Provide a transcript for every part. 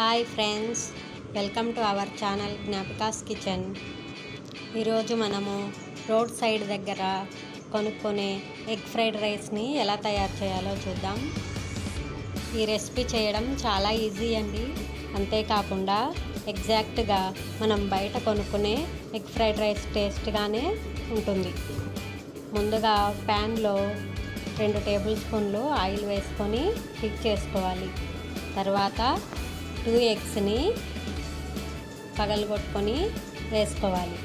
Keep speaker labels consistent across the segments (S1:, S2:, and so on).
S1: hi friends welcome to our channel Gnapika's kitchen ఈరోజు మనము road side దగ్గర కొనుక్కునే ఎగ్ ఫ్రైడ్ రైస్ని ఎలా తయారు చేయాలో చూద్దాం ఈ రెసిపీ చేయడం చాలా ఈజీ అండి అంతేకాకుండా ఎగ్జాక్ట్గా మనం బయట కొనుక్కునే ఎగ్ ఫ్రైడ్ రైస్ టేస్ట్గానే ఉంటుంది ముందుగా ప్యాన్లో రెండు టేబుల్ స్పూన్లు ఆయిల్ వేసుకొని హీట్ చేసుకోవాలి తర్వాత టూ ఎగ్స్ని పగలగొట్టుకొని వేసుకోవాలి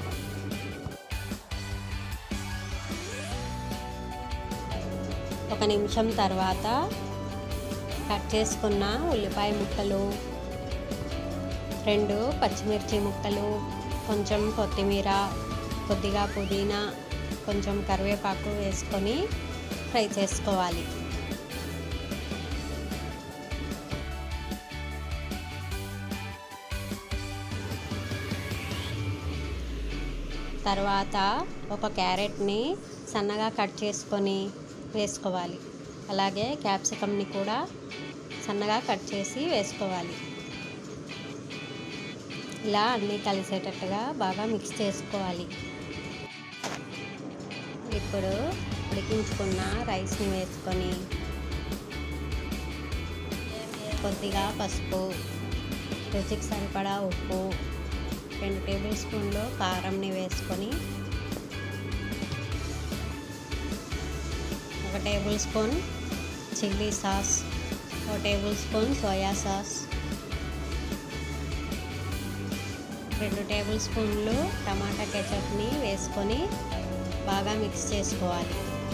S1: ఒక నిమిషం తర్వాత కట్ చేసుకున్న ఉల్లిపాయ ముక్కలు రెండు పచ్చిమిర్చి ముక్కలు కొంచెం కొత్తిమీర కొద్దిగా పుదీనా కొంచెం కరివేపాకు వేసుకొని ఫ్రై చేసుకోవాలి తర్వాత ఒక క్యారెట్ని సన్నగా కట్ చేసుకొని వేసుకోవాలి అలాగే క్యాప్సికమ్ని కూడా సన్నగా కట్ చేసి వేసుకోవాలి ఇలా అన్నీ కలిసేటట్టుగా బాగా మిక్స్ చేసుకోవాలి ఇప్పుడు ఉడికించుకున్న రైస్ని వేసుకొని కొద్దిగా పసుపు రుచికి సరిపడా ఉప్పు రెండు టేబుల్ స్పూన్లు కారంని వేసుకొని ఒక టేబుల్ స్పూన్ చిల్లీ సాస్ ఒక టేబుల్ స్పూన్ సోయా సాస్ రెండు టేబుల్ స్పూన్లు టమాటా కెచప్ని వేసుకొని బాగా మిక్స్ చేసుకోవాలి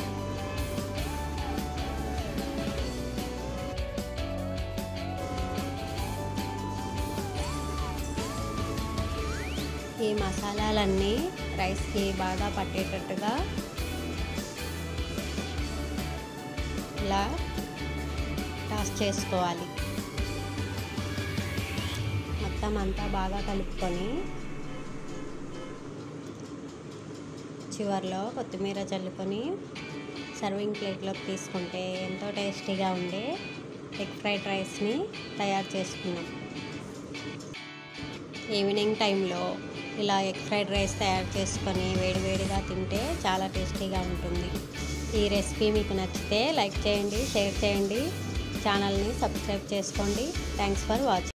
S1: ఈ మసాలాలన్నీ రైస్కి బాగా పట్టేటట్టుగా ఇలా టాస్ చేసుకోవాలి మొత్తం అంతా బాగా కలుపుకొని చివరిలో కొత్తిమీర చల్లుకొని సర్వింగ్ ప్లేట్లోకి తీసుకుంటే ఎంతో టేస్టీగా ఉండే ఎగ్ ఫ్రైడ్ రైస్ని తయారు చేసుకున్నాం ఈవినింగ్ టైంలో ఇలా ఎగ్ ఫ్రైడ్ రైస్ తయారు చేసుకొని వేడివేడిగా తింటే చాలా టేస్టీగా ఉంటుంది ఈ రెసిపీ మీకు నచ్చితే లైక్ చేయండి షేర్ చేయండి ఛానల్ని సబ్స్క్రైబ్ చేసుకోండి థ్యాంక్స్ ఫర్ వాచింగ్